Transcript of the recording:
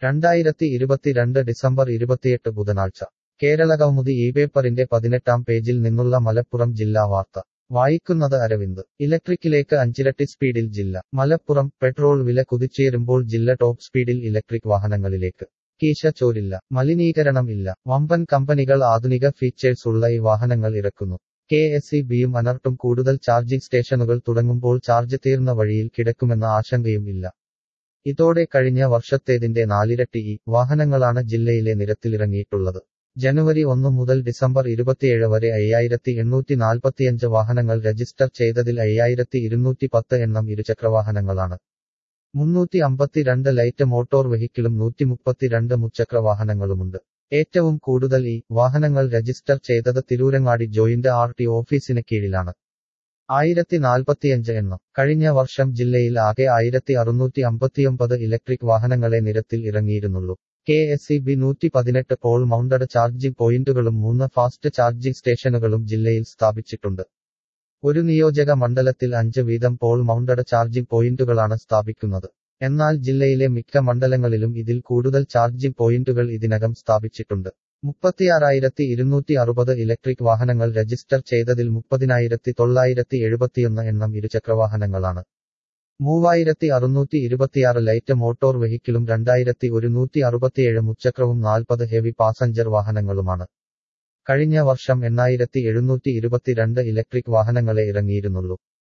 രണ്ടായിരത്തി ഇരുപത്തിരണ്ട് ഡിസംബർ ഇരുപത്തിയെട്ട് ബുധനാഴ്ച കേരളകൗമുദി ഈ പേപ്പറിന്റെ പതിനെട്ടാം പേജിൽ നിന്നുള്ള മലപ്പുറം ജില്ലാ വാർത്ത വായിക്കുന്നത് അരവിന്ദ് ഇലക്ട്രിക്കിലേക്ക് അഞ്ചിരട്ടി സ്പീഡിൽ ജില്ല മലപ്പുറം പെട്രോൾ വില കുതിച്ചുയരുമ്പോൾ ജില്ല ടോപ്പ് സ്പീഡിൽ ഇലക്ട്രിക് വാഹനങ്ങളിലേക്ക് കീശ ചോരില്ല മലിനീകരണം ഇല്ല വമ്പൻ കമ്പനികൾ ആധുനിക ഫീച്ചേഴ്സ് ഉള്ള ഈ വാഹനങ്ങൾ ഇറക്കുന്നു കെ എസ് ഇ ബിയും അനർട്ടും കൂടുതൽ ചാർജിംഗ് സ്റ്റേഷനുകൾ തുടങ്ങുമ്പോൾ ചാർജ് തീർന്ന വഴിയിൽ കിടക്കുമെന്ന ആശങ്കയും ഇല്ല ഇതോടെ കഴിഞ്ഞ വർഷത്തേതിന്റെ നാലിരട്ടി ഈ വാഹനങ്ങളാണ് ജില്ലയിലെ നിരത്തിലിറങ്ങിയിട്ടുള്ളത് ജനുവരി ഒന്ന് മുതൽ ഡിസംബർ ഇരുപത്തിയേഴ് വരെ അയ്യായിരത്തി എണ്ണൂറ്റി നാൽപ്പത്തിയഞ്ച് വാഹനങ്ങൾ രജിസ്റ്റർ ചെയ്തതിൽ അയ്യായിരത്തി ഇരുന്നൂറ്റി പത്ത് എണ്ണം ഇരുചക്രവാഹനങ്ങളാണ് മുന്നൂറ്റി അമ്പത്തിരണ്ട് ലൈറ്റ് മോട്ടോർ വെഹിക്കിളും നൂറ്റി മുപ്പത്തിരണ്ട് മുച്ചക്ര വാഹനങ്ങളുമുണ്ട് ഏറ്റവും കൂടുതൽ ഈ വാഹനങ്ങൾ രജിസ്റ്റർ ചെയ്തത് തിരൂരങ്ങാടി ജോയിന്റ് ആർ ടി ഓഫീസിന് കീഴിലാണ് ആയിരത്തി നാൽപ്പത്തിയഞ്ച് എണ്ണം കഴിഞ്ഞ വർഷം ജില്ലയിൽ ആകെ ആയിരത്തി അറുന്നൂറ്റി അമ്പത്തിയൊമ്പത് ഇലക്ട്രിക് വാഹനങ്ങളെ നിരത്തിൽ ഇറങ്ങിയിരുന്നുള്ളൂ കെ എസ് ഇ ബി നൂറ്റി പതിനെട്ട് പോൾ മൗണ്ടഡ് ചാർജിംഗ് പോയിന്റുകളും മൂന്ന് ഫാസ്റ്റ് ചാർജിംഗ് സ്റ്റേഷനുകളും ജില്ലയിൽ സ്ഥാപിച്ചിട്ടുണ്ട് ഒരു നിയോജക മണ്ഡലത്തിൽ അഞ്ച് വീതം പോൾ മൗണ്ടഡ് ചാർജിംഗ് പോയിന്റുകളാണ് സ്ഥാപിക്കുന്നത് എന്നാൽ ജില്ലയിലെ മിക്ക മണ്ഡലങ്ങളിലും ഇതിൽ കൂടുതൽ ചാർജിംഗ് പോയിന്റുകൾ ഇതിനകം സ്ഥാപിച്ചിട്ടുണ്ട് മുപ്പത്തിയാറായിരത്തി ഇരുന്നൂറ്റി അറുപത് ഇലക്ട്രിക് വാഹനങ്ങൾ രജിസ്റ്റർ ചെയ്തതിൽ മുപ്പതിനായിരത്തി തൊള്ളായിരത്തി എഴുപത്തിയൊന്ന് എണ്ണം ഇരുചക്രവാഹനങ്ങളാണ് മൂവായിരത്തി അറുന്നൂറ്റി ഇരുപത്തിയാറ് ലൈറ്റ് മോട്ടോർ വെഹിക്കിളും രണ്ടായിരത്തി ഒരുന്നൂറ്റി അറുപത്തിയേഴ് മുച്ചക്രവും നാൽപ്പത് ഹെവി പാസഞ്ചർ വാഹനങ്ങളുമാണ് കഴിഞ്ഞ വർഷം എണ്ണായിരത്തി എഴുന്നൂറ്റി ഇരുപത്തിരണ്ട് ഇലക്ട്രിക് വാഹനങ്ങളെ ഇറങ്ങിയിരുന്നുള്ളൂ